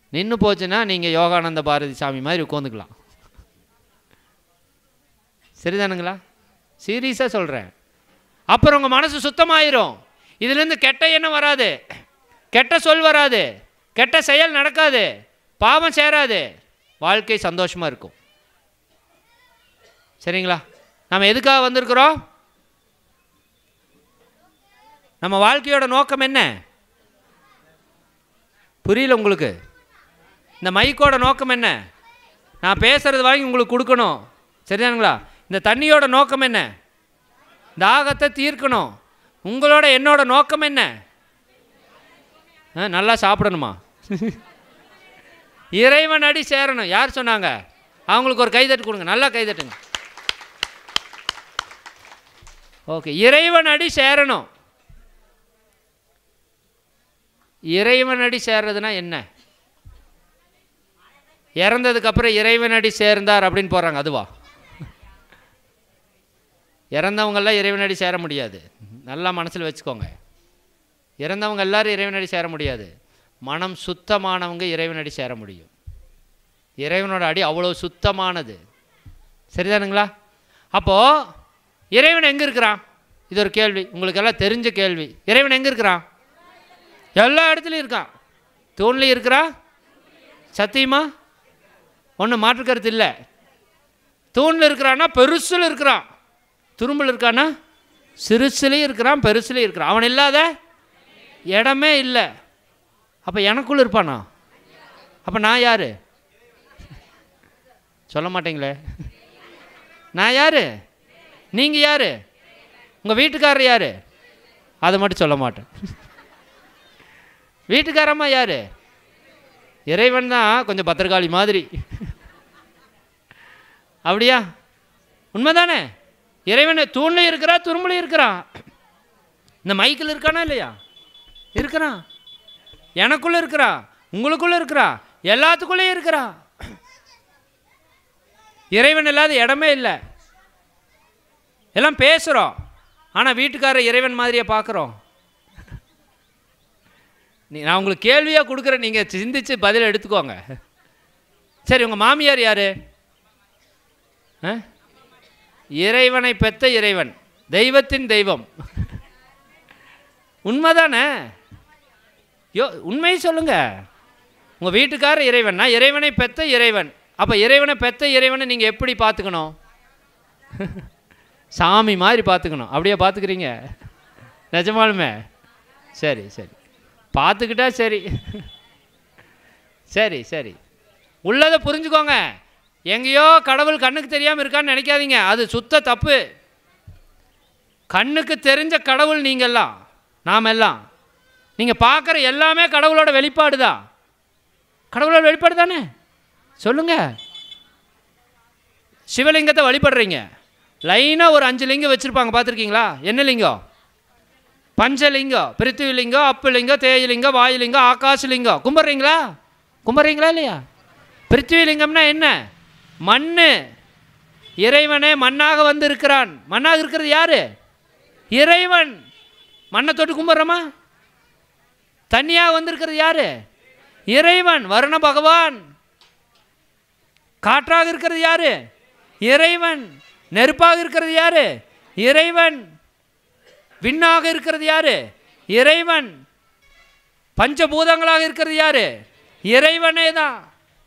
நின்று போச்சுன்னா நீங்கள் யோகானந்த பாரதி சாமி மாதிரி உட்காந்துக்கலாம் சரிதானுங்களா சீரியஸாக சொல்கிறேன் அப்புறம் உங்கள் மனசு சுத்தமாயிரும் இதுலேருந்து கெட்ட எண்ணம் வராது கெட்ட சொல் வராது கெட்ட செயல் நடக்காது பாவம் சேராது வாழ்க்கை சந்தோஷமாக இருக்கும் சரிங்களா நம்ம எதுக்காக வந்திருக்கிறோம் நம்ம வாழ்க்கையோட நோக்கம் என்ன புரியல உங்களுக்கு இந்த மைக்கோட நோக்கம் என்ன நான் பேசுகிறது வாங்கி உங்களுக்கு கொடுக்கணும் சரிதானுங்களா இந்த தண்ணியோட நோக்கம் என்ன தாகத்தை தீர்க்கணும் உங்களோட என்னோட நோக்கம் என்ன ஆ, நல்லா சாப்பிடணுமா இறைவன் அடி சேரணும் யார் சொன்னாங்க அவங்களுக்கு ஒரு கைதட்டு கொடுங்க நல்லா கைதட்டுங்க ஓகே இறைவன் அடி சேரணும் இறைவன் அடி சேர்றதுனா என்ன இறந்ததுக்கு அப்புறம் இறைவனடி சேர்ந்தார் அப்படின்னு போகிறாங்க அதுவா இறந்தவங்கெல்லாம் இறைவனடி சேர முடியாது நல்லா மனசில் வச்சுக்கோங்க இறந்தவங்க எல்லாரும் இறைவனடி சேர முடியாது மனம் சுத்தமானவங்க இறைவனடி சேர முடியும் இறைவனோட அடி அவ்வளோ சுத்தமானது சரிதானுங்களா அப்போது இறைவன் எங்கே இருக்கிறான் இது ஒரு கேள்வி உங்களுக்கு எல்லாம் தெரிஞ்ச கேள்வி இறைவன் எங்கே இருக்கிறான் எல்லா இடத்துலையும் இருக்கான் தூண்லையும் இருக்கிறா சத்தியமா ஒன்றும் மாற்று கருத்து இல்லை தூணில் இருக்கிறான்னா பெருசில் இருக்கிறான் துரும்பில் இருக்கானா சிறுசுலேயும் இருக்கிறான் பெருசுலேயும் இருக்கிறான் அவன் இல்லாத இடமே இல்லை அப்போ எனக்குள்ள இருப்பானா அப்போ நான் யார் சொல்ல மாட்டீங்களே நான் யார் நீங்கள் யார் உங்கள் வீட்டுக்காரர் யார் அதை மட்டும் சொல்ல மாட்டேன் வீட்டுக்காரம்மா யார் இறைவன் தான் கொஞ்சம் பத்திரகாளி மாதிரி அப்படியா உண்மைதானே இறைவனை தூண்லையும் இருக்கிறா துரும்புலையும் இருக்கிறான் இந்த மைக்கில் இருக்கானா இல்லையா இருக்கிறான் எனக்குள்ளே இருக்கிறா உங்களுக்குள்ளே இருக்கிறா எல்லாத்துக்குள்ளேயும் இருக்கிறா இறைவன் இல்லாத இடமே இல்லை எல்லாம் பேசுகிறோம் ஆனால் வீட்டுக்காரர் இறைவன் மாதிரியே பார்க்குறோம் நீ நான் உங்களுக்கு கேள்வியாக கொடுக்குறேன் நீங்கள் சிந்திச்சு பதில் எடுத்துக்கோங்க சரி உங்கள் மாமியார் யார் இறைவனை பெத்த இறைவன் தெய்வத்தின் தெய்வம் உண்மைதானே யோ உண்மையை சொல்லுங்க உங்கள் வீட்டுக்காரர் இறைவன் நான் இறைவனை பெத்த இறைவன் அப்போ இறைவனை பெத்த இறைவனை நீங்கள் எப்படி பார்த்துக்கணும் சாமி மாதிரி பார்த்துக்கணும் அப்படியே பார்த்துக்கிறீங்க நிஜமாலுமே சரி சரி பார்த்துக்கிட்டா சரி சரி சரி உள்ளதை புரிஞ்சுக்கோங்க எங்கேயோ கடவுள் கண்ணுக்கு தெரியாமல் இருக்கான்னு நினைக்காதீங்க அது சுத்த தப்பு கண்ணுக்கு தெரிஞ்ச கடவுள் நீங்கள்லாம் நாம் எல்லாம் நீங்கள் பார்க்குற எல்லாமே கடவுளோட வெளிப்பாடு தான் கடவுளோட வெளிப்பாடு தானே சொல்லுங்க சிவலிங்கத்தை வழிபடுறீங்க லைனாக ஒரு அஞ்சு லிங்கம் வச்சுருப்பாங்க பார்த்துருக்கீங்களா என்ன லிங்கம் பஞ்சலிங்கம் பிருத்திவிலிங்கம் அப்புலிங்கம் தேயிலிங்கம் வாயுலிங்கம் ஆகாசலிங்கம் கும்பிட்றீங்களா கும்பிட்றீங்களா இல்லையா பிருத்திவிலிங்கம்னா என்ன மண் இறைவனே மண்ணாக வந்து இருக்கிறான் மண்ணாக இருக்கிறது யாரு இறைவன் மண்ணை தொட்டு கும்பிட்றோமா தண்ணியாக வந்திருக்கிறது யாரு இறைவன் வருண பகவான் காற்றாக இருக்கிறது யாரு இறைவன் நெருப்பாக இருக்கிறது யாரு இறைவன் விண்ணாக இருக்கிறது யாரு இறைவன் பஞ்சபூதங்களாக இருக்கிறது யாரு இறைவனே தான்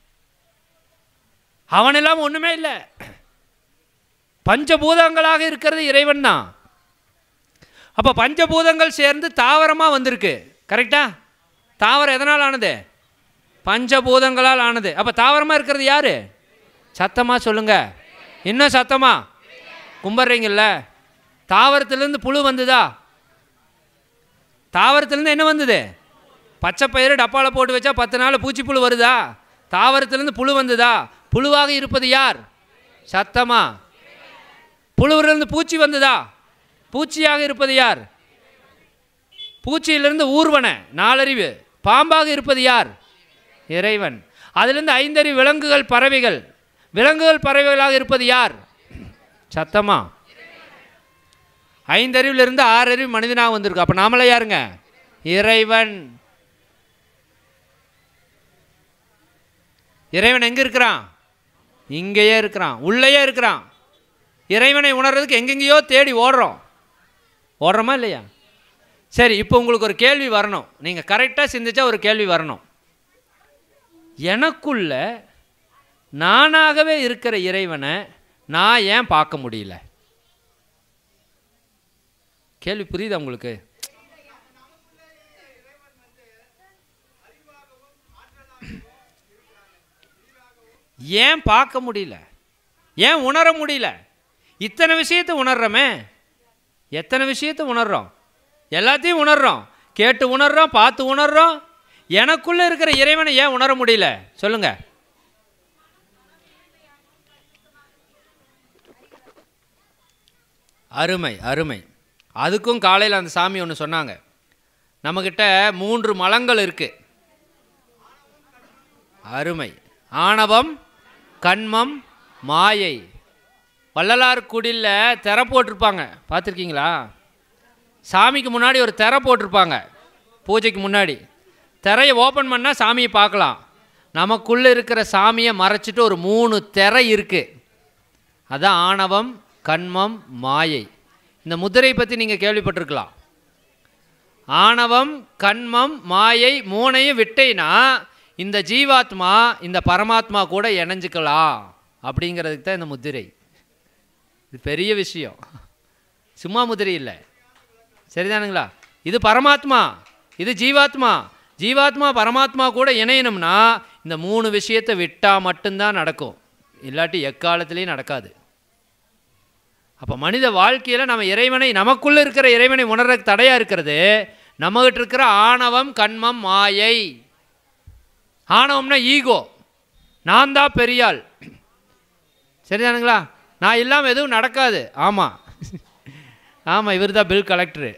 அவன் இல்லாமல் ஒன்றுமே இல்லை பஞ்சபூதங்களாக இருக்கிறது இறைவன் தான் அப்போ பஞ்சபூதங்கள் சேர்ந்து தாவரமாக வந்திருக்கு கரெக்டா தாவரம் எதனால் ஆனது பஞ்சபூதங்களால் ஆனது அப்போ தாவரமாக இருக்கிறது யார் சத்தமாக சொல்லுங்க இன்னும் சத்தமா கும்பிட்றீங்கல்ல தாவரத்துலேருந்து புழு வந்ததா தாவரத்துலேருந்து என்ன வந்தது பச்சை பயிறு டப்பாவில் போட்டு வச்சா பத்து நாள் பூச்சி புழு வருதா தாவரத்துலேருந்து புழு வந்ததா புழுவாக இருப்பது யார் சத்தமா புழுவிலிருந்து பூச்சி வந்ததா பூச்சியாக இருப்பது யார் பூச்சியிலிருந்து ஊர்வன நாலறிவு பாம்பாக இருப்பது யார் இறைவன் அதிலிருந்து ஐந்தறிவு விலங்குகள் பறவைகள் விலங்குகள் பறவைகளாக இருப்பது யார் சத்தமா ஐந்தறிவிலிருந்து ஆறறிவு மனிதனாக வந்திருக்கு அப்போ நாமளே யாருங்க இறைவன் இறைவன் எங்கே இருக்கிறான் இங்கேயே இருக்கிறான் உள்ளேயே இருக்கிறான் இறைவனை உணர்றதுக்கு எங்கெங்கேயோ தேடி ஓடுறோம் ஓடுறோமா இல்லையா சரி இப்போ உங்களுக்கு ஒரு கேள்வி வரணும் நீங்கள் கரெக்டாக சிந்திச்சா ஒரு கேள்வி வரணும் எனக்குள்ள நானாகவே இருக்கிற இறைவனை நான் ஏன் பார்க்க முடியல கேள்வி புரியுதா உங்களுக்கு ஏன் பார்க்க முடியல ஏன் உணர முடியல இத்தனை விஷயத்தை உணர்றோமே எத்தனை விஷயத்தை உணர்றோம் எல்லாத்தையும் உணர்றோம் கேட்டு உணர்றோம் பார்த்து உணர்றோம் எனக்குள்ளே இருக்கிற இறைவனை ஏன் உணர முடியல சொல்லுங்க அருமை அருமை அதுக்கும் காலையில் அந்த சாமி ஒன்று சொன்னாங்க நம்மக்கிட்ட மூன்று மலங்கள் இருக்குது அருமை ஆணவம் கண்மம் மாயை வள்ளலார் குடியில் திரை போட்டிருப்பாங்க பார்த்துருக்கீங்களா சாமிக்கு முன்னாடி ஒரு திரை போட்டிருப்பாங்க பூஜைக்கு முன்னாடி திரையை ஓப்பன் பண்ணால் சாமியை பார்க்கலாம் நமக்குள்ளே இருக்கிற சாமியை மறைச்சிட்டு ஒரு மூணு திரை இருக்குது அதான் ஆணவம் கண்மம் மாயை இந்த முதிரை பற்றி நீங்கள் கேள்விப்பட்டிருக்கலாம் ஆணவம் கண்மம் மாயை மூணையும் விட்டேன்னா இந்த ஜீவாத்மா இந்த பரமாத்மா கூட இணைஞ்சுக்கலாம் அப்படிங்கிறதுக்கு தான் இந்த முத்திரை இது பெரிய விஷயம் சும்மா முதிரை இல்லை சரிதானுங்களா இது பரமாத்மா இது ஜீவாத்மா ஜீவாத்மா பரமாத்மா கூட இணையணும்னா இந்த மூணு விஷயத்தை விட்டால் மட்டும்தான் நடக்கும் இல்லாட்டி எக்காலத்துலேயும் நடக்காது அப்போ மனித வாழ்க்கையில் நம்ம இறைவனை நமக்குள்ளே இருக்கிற இறைவனை உணர்றதுக்கு தடையாக இருக்கிறது நம்மகிட்ட இருக்கிற ஆணவம் கண்மம் மாயை ஆணவம்னா ஈகோ நான் தான் பெரியாள் சரிதானுங்களா நான் இல்லாமல் எதுவும் நடக்காது ஆமாம் ஆமாம் இவர் தான் பில் கலெக்டரு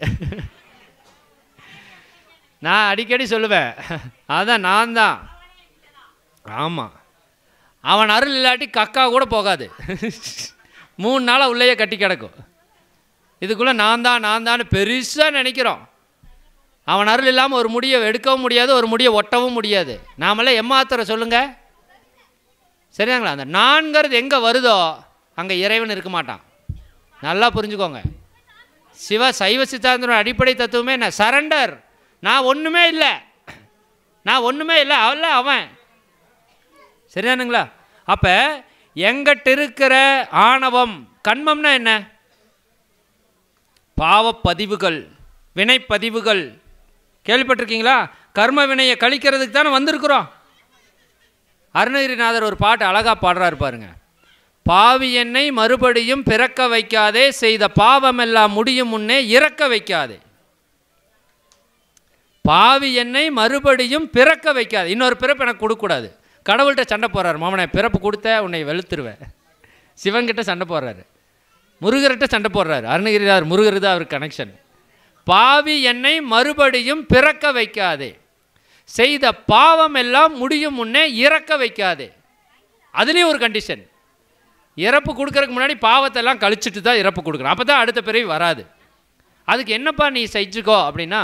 நான் அடிக்கடி சொல்லுவேன் அதான் நான் தான் ஆமாம் அவன் அருள் இல்லாட்டி கக்கா கூட போகாது மூணு நாளாக உள்ளேயே கட்டி கிடக்கும் இதுக்குள்ளே நான் தான் நான் தான் பெருசாக நினைக்கிறோம் அவன் அருள் இல்லாமல் ஒரு முடியை எடுக்கவும் முடியாது ஒரு முடியை ஒட்டவும் முடியாது நாமெல்லாம் எம்மாத்திர சொல்லுங்கள் சரிதாங்களா அந்த நான்கிறது எங்கே வருதோ அங்கே இறைவன் இருக்க மாட்டான் நல்லா புரிஞ்சுக்கோங்க சிவ சைவ சித்தாந்தனோட அடிப்படை தத்துவமே நான் சரண்டர் நான் ஒன்றுமே இல்லை நான் ஒன்றுமே இல்லை அவல்ல அவன் சரிதானுங்களா அப்போ எங்கிட்ட இருக்கிற ஆணவம் கண்மம்னா என்ன பாவப்பதிவுகள் வினைப்பதிவுகள் கேள்விப்பட்டிருக்கீங்களா கர்ம வினையை கழிக்கிறதுக்கு தானே வந்திருக்கிறோம் அருணகிரிநாதர் ஒரு பாட்டு அழகாக பாடுறாரு பாருங்க பாவி என்னை மறுபடியும் பிறக்க வைக்காதே செய்த பாவமெல்லாம் முடியும் முன்னே இறக்க வைக்காதே பாவி என்னை மறுபடியும் பிறக்க வைக்காது இன்னொரு பிறப்பு எனக்கு கொடுக்கக்கூடாது கடவுள்கிட்ட சண்டை போடுறாரு மாமனை பிறப்பு கொடுத்த உன்னை வெளுத்துருவேன் சிவன்கிட்ட சண்டை போடுறாரு முருகர்கிட்ட சண்டை போடுறாரு அருணகிரிநாதர் முருகர் தான் அவர் கனெக்ஷன் பாவி என்னை மறுபடியும் பிறக்க வைக்காதே செய்த பாவம் எல்லாம் முடியும் முன்னே இறக்க வைக்காதே அதுலேயும் ஒரு கண்டிஷன் இறப்பு கொடுக்கறதுக்கு முன்னாடி பாவத்தெல்லாம் கழிச்சிட்டு தான் இறப்பு கொடுக்கணும் அப்போ தான் அடுத்த பிறவி வராது அதுக்கு என்னப்பா நீ செஞ்சுக்கோ அப்படின்னா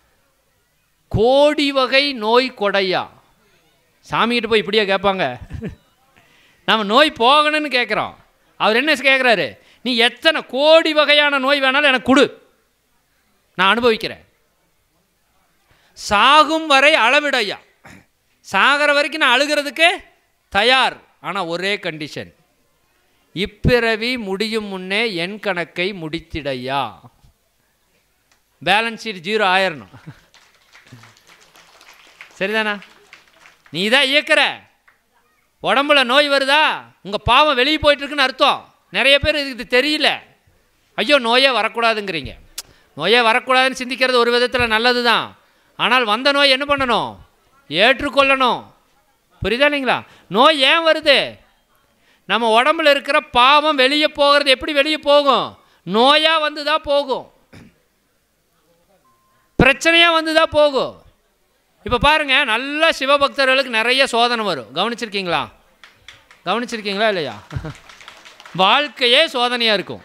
கோடி வகை நோய் கொடையா சாமிகிட்ட போய் இப்படியா கேட்பாங்க நம்ம நோய் போகணும்னு கேட்குறோம் அவர் என்ன கேட்குறாரு நீ எத்தனை கோடி வகையான நோய் வேணாலும் எனக்கு கொடு நான் அனுபவிக்கிறேன் சாகும் வரை அளவிடையா சாகிற வரைக்கும் நான் அழுகிறதுக்கு தயார் ஆனால் ஒரே கண்டிஷன் இப்பிறவி முடியும் முன்னே என் கணக்கை முடித்திடையா பேலன்ஸ் ஷீட் ஜீரோ ஆயிரணும் சரிதானா நீ தான் இயக்கிற உடம்புல நோய் வருதா உங்கள் பாவம் வெளியே போயிட்டுருக்குன்னு அர்த்தம் நிறைய பேர் இதுக்கு இது தெரியல ஐயோ நோயே வரக்கூடாதுங்கிறீங்க நோயே வரக்கூடாதுன்னு சிந்திக்கிறது ஒரு விதத்தில் நல்லது தான் ஆனால் வந்த நோய் என்ன பண்ணணும் ஏற்றுக்கொள்ளணும் புரியுதா இல்லைங்களா நோய் ஏன் வருது நம்ம உடம்புல இருக்கிற பாவம் வெளியே போகிறது எப்படி வெளியே போகும் நோயாக வந்து தான் போகும் பிரச்சனையாக வந்து தான் போகும் இப்போ பாருங்கள் நல்ல சிவபக்தர்களுக்கு நிறைய சோதனை வரும் கவனிச்சிருக்கீங்களா கவனிச்சிருக்கீங்களா இல்லையா வாழ்க்கையே சோதனையாக இருக்கும்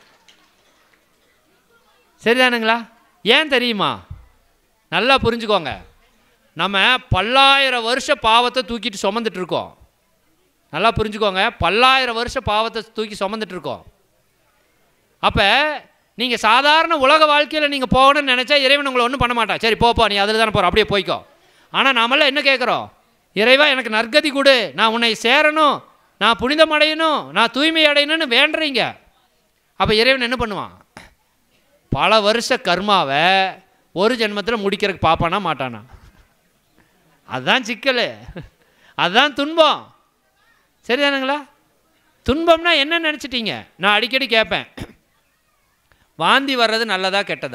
சரிதானுங்களா ஏன் தெரியுமா நல்லா புரிஞ்சுக்கோங்க நம்ம பல்லாயிரம் வருஷ பாவத்தை தூக்கிட்டு சுமந்துட்டு இருக்கோம் நல்லா புரிஞ்சுக்கோங்க பல்லாயிரம் வருஷம் பாவத்தை தூக்கி சுமந்துட்டு இருக்கோம் அப்போ நீங்கள் சாதாரண உலக வாழ்க்கையில் நீங்கள் போகணும்னு நினச்சா இறைவன் உங்களை ஒன்றும் பண்ண மாட்டான் சரி போப்பா நீ அதில் தானே போகிற அப்படியே போய்க்கோ ஆனால் நாமெல்லாம் என்ன கேட்குறோம் இறைவா எனக்கு நற்கதி கொடு நான் உன்னை சேரணும் நான் புனிதம் அடையணும் நான் தூய்மை அடையணும்னு வேண்டுறீங்க அப்போ இறைவன் என்ன பண்ணுவான் பல வருஷ கர்மாவை ஒரு ஜென்மத்தில் முடிக்கிறதுக்கு பார்ப்பானா மாட்டானா அதுதான் சிக்கல் அதுதான் துன்பம் சரிதானுங்களா துன்பம்னா என்ன நினச்சிட்டீங்க நான் அடிக்கடி கேட்பேன் வாந்தி வர்றது நல்லதா கெட்டதா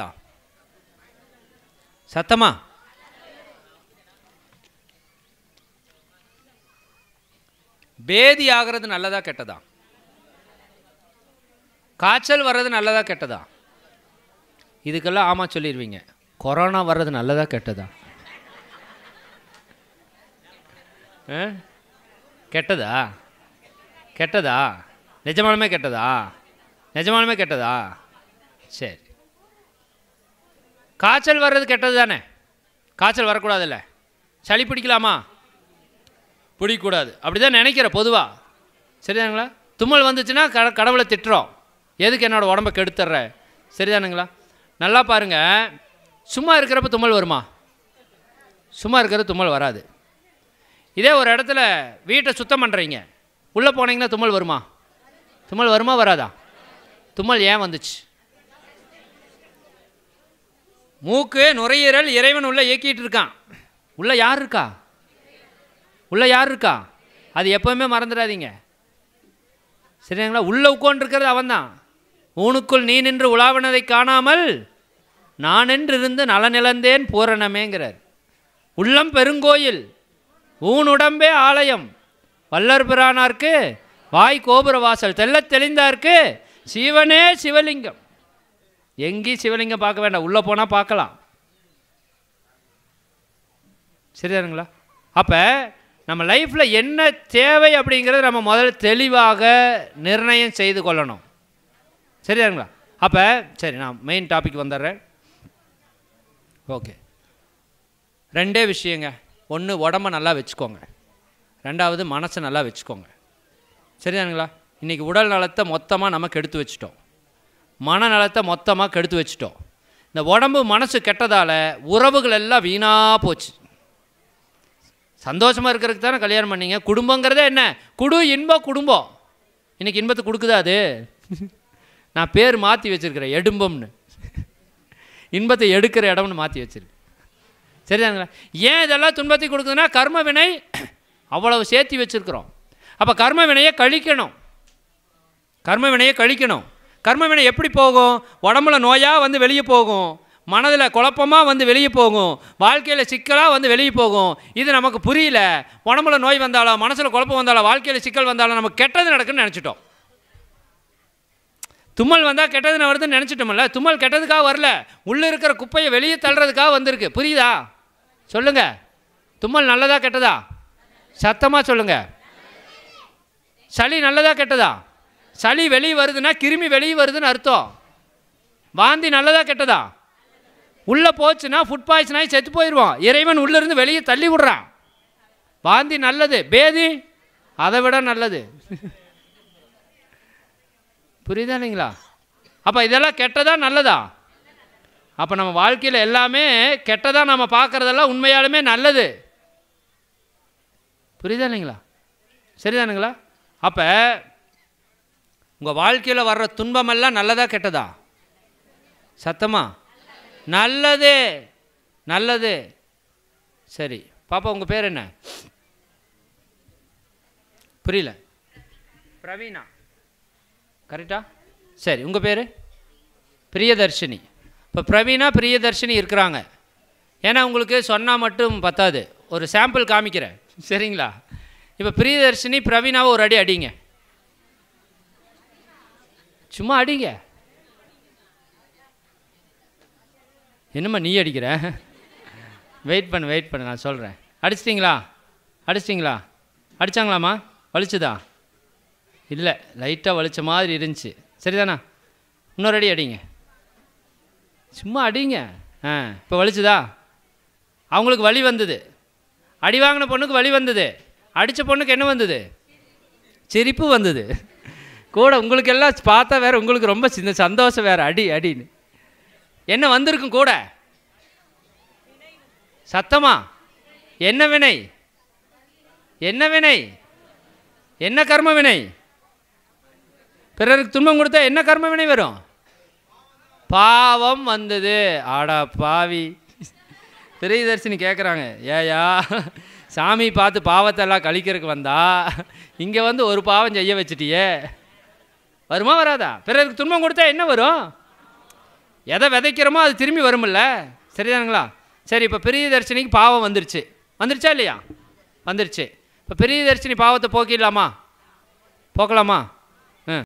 சத்தமா பேதி ஆகிறது நல்லதா கெட்டதா காய்ச்சல் வர்றது நல்லதா கெட்டதா இதுக்கெல்லாம் ஆமாம் சொல்லிடுவீங்க கொரோனா வர்றது நல்லதா கெட்டதா ஆ? கெட்டதா கெட்டதா நிஜமாலுமே கெட்டதா நிஜமாலுமே கெட்டதா சரி காய்ச்சல் வர்றது கெட்டது தானே காய்ச்சல் வரக்கூடாதுல்ல சளி பிடிக்கலாமா பிடிக்கக்கூடாது அப்படி தான் நினைக்கிற பொதுவாக சரிதானுங்களா தும்மல் வந்துச்சுன்னா க கடவுளை திட்டுறோம் எதுக்கு என்னோடய உடம்ப கெடுத்துட்ற சரிதானுங்களா நல்லா பாருங்கள் சும்மா இருக்கிறப்ப தும்மல் வருமா சும்மா இருக்கிற தும்மல் வராது இதே ஒரு இடத்துல வீட்டை சுத்தம் பண்ணுறீங்க உள்ளே போனீங்கன்னா தும்மல் வருமா தும்மல் வருமா வராதா தும்மல் ஏன் வந்துச்சு மூக்கு நுரையீரல் இறைவன் உள்ள இயக்கிட்டு இருக்கான் உள்ள யார் இருக்கா உள்ள யார் இருக்கா அது எப்பவுமே மறந்துடாதீங்க சரிங்களா உள்ள உட்காண்டிருக்கிறது அவன்தான் ஊனுக்குள் நீ நின்று உலாவினதை காணாமல் நான் என்றிருந்து நலனிழந்தேன் பூரணமேங்கிறார் உள்ளம் பெருங்கோயில் ஊனுடம்பே ஆலயம் வல்லர் பிரானார்க்கு வாய் கோபுர வாசல் தெள்ளத் தெளிந்தார்க்கு சிவனே சிவலிங்கம் எங்கேயும் சிவலிங்கம் பார்க்க வேண்டாம் உள்ளே போனால் பார்க்கலாம் சரிதானுங்களா அப்போ நம்ம லைஃப்பில் என்ன தேவை அப்படிங்கிறத நம்ம முதல்ல தெளிவாக நிர்ணயம் செய்து கொள்ளணும் சரிதானுங்களா அப்போ சரி நான் மெயின் டாபிக் வந்துடுறேன் ஓகே ரெண்டே விஷயங்க ஒன்று உடம்ப நல்லா வச்சுக்கோங்க ரெண்டாவது மனசை நல்லா வச்சுக்கோங்க சரிதானுங்களா இன்றைக்கி உடல் நலத்தை மொத்தமாக நம்ம கெடுத்து வச்சிட்டோம் மனநலத்தை மொத்தமாக கெடுத்து வச்சிட்டோம் இந்த உடம்பு மனசு கெட்டதால் உறவுகள் எல்லாம் வீணாக போச்சு சந்தோஷமாக இருக்கிறதுக்கு தானே கல்யாணம் பண்ணீங்க குடும்பங்கிறதே என்ன குடு இன்பம் குடும்பம் இன்றைக்கி இன்பத்தை கொடுக்குதா அது நான் பேர் மாற்றி வச்சுருக்கிறேன் எடும்பம்னு இன்பத்தை எடுக்கிற இடம்னு மாற்றி வச்சிருக்கேன் சரிதாங்களா ஏன் இதெல்லாம் துன்பத்தை கொடுக்குதுன்னா கர்ம வினை அவ்வளவு சேர்த்தி வச்சுருக்குறோம் அப்போ கர்ம வினையை கழிக்கணும் கர்ம வினையை கழிக்கணும் கர்ம வினை எப்படி போகும் உடம்புல நோயாக வந்து வெளியே போகும் மனதில் குழப்பமாக வந்து வெளியே போகும் வாழ்க்கையில் சிக்கலாக வந்து வெளியே போகும் இது நமக்கு புரியல உடம்புல நோய் வந்தாலும் மனசில் குழப்பம் வந்தாலும் வாழ்க்கையில் சிக்கல் வந்தாலும் நமக்கு கெட்டது நடக்குன்னு நினச்சிட்டோம் தும்மல் வந்தால் கெட்டது வருதுன்னு நினச்சிட்டோம்ல தும்மல் கெட்டதுக்காக வரல உள்ளே இருக்கிற குப்பையை வெளியே தள்ளுறதுக்காக வந்திருக்கு புரியுதா சொல்லுங்க தும்மல் நல்லதா கெட்டதா சத்தமாக சொல்லுங்க சளி நல்லதா கெட்டதா சளி வெளியே வருதுன்னா கிருமி வெளியே வருதுன்னு அர்த்தம் வாந்தி நல்லதா கெட்டதா உள்ளே போச்சுன்னா ஃபுட் பாய்சன் ஆகி செத்து போயிடுவோம் இறைவன் உள்ளேருந்து வெளியே தள்ளி விடுறான் வாந்தி நல்லது பேதி அதை விட நல்லது புரியுதா இல்லைங்களா அப்போ இதெல்லாம் கெட்டதா நல்லதா அப்போ நம்ம வாழ்க்கையில் எல்லாமே கெட்டதாக நம்ம பார்க்குறதெல்லாம் உண்மையாலுமே நல்லது புரியுதா இல்லைங்களா சரிதானுங்களா அப்போ உங்கள் வாழ்க்கையில் வர்ற துன்பமெல்லாம் நல்லதா கெட்டதா சத்தமா நல்லது நல்லது சரி பாப்பா உங்கள் பேர் என்ன புரியல பிரவீனா கரெக்டா சரி உங்கள் பேர் பிரியதர்ஷினி இப்போ பிரவீனா பிரியதர்ஷினி இருக்கிறாங்க ஏன்னா உங்களுக்கு சொன்னால் மட்டும் பத்தாது ஒரு சாம்பிள் காமிக்கிறேன் சரிங்களா இப்போ பிரியதர்ஷினி பிரவீனாவை ஒரு அடி அடிங்க சும்மா அடிங்க என்னம்மா நீ அடிக்கிற வெயிட் பண்ணு வெயிட் பண்ணு நான் சொல்கிறேன் அடிச்சிட்டிங்களா அடிச்சிட்டிங்களா அடித்தாங்களாம்மா வலிச்சுதா இல்லை லைட்டாக வலிச்ச மாதிரி இருந்துச்சு சரிதானா இன்னொரு அடி அடிங்க சும்மா அடிங்க ஆ இப்போ வலிச்சுதா அவங்களுக்கு வலி வந்தது அடி வாங்கின பொண்ணுக்கு வலி வந்தது அடித்த பொண்ணுக்கு என்ன வந்தது சிரிப்பு வந்தது கூட உங்களுக்கு எல்லாம் பார்த்தா வேற உங்களுக்கு ரொம்ப சின்ன சந்தோஷம் வேற அடி அடின்னு என்ன வந்திருக்கும் கூட சத்தமா என்ன வினை என்ன வினை என்ன கர்ம வினை பிறருக்கு துன்பம் கொடுத்தா என்ன கர்ம வினை வரும் பாவம் வந்தது ஆடா பாவி பிரியதர்ஷினி கேட்குறாங்க ஏயா சாமி பார்த்து பாவத்தெல்லாம் கழிக்கிறதுக்கு வந்தா இங்கே வந்து ஒரு பாவம் செய்ய வச்சிட்டியே வருமா வராதா பிறருக்கு துன்பம் கொடுத்தா என்ன வரும் எதை விதைக்கிறோமோ அது திரும்பி வரும்ல சரிதானுங்களா சரி இப்போ பிரியதர்ஷினிக்கு பாவம் வந்துருச்சு வந்துருச்சா இல்லையா வந்துருச்சு இப்போ பிரியதர்ஷினி பாவத்தை போக்கிடலாமா போக்கலாமா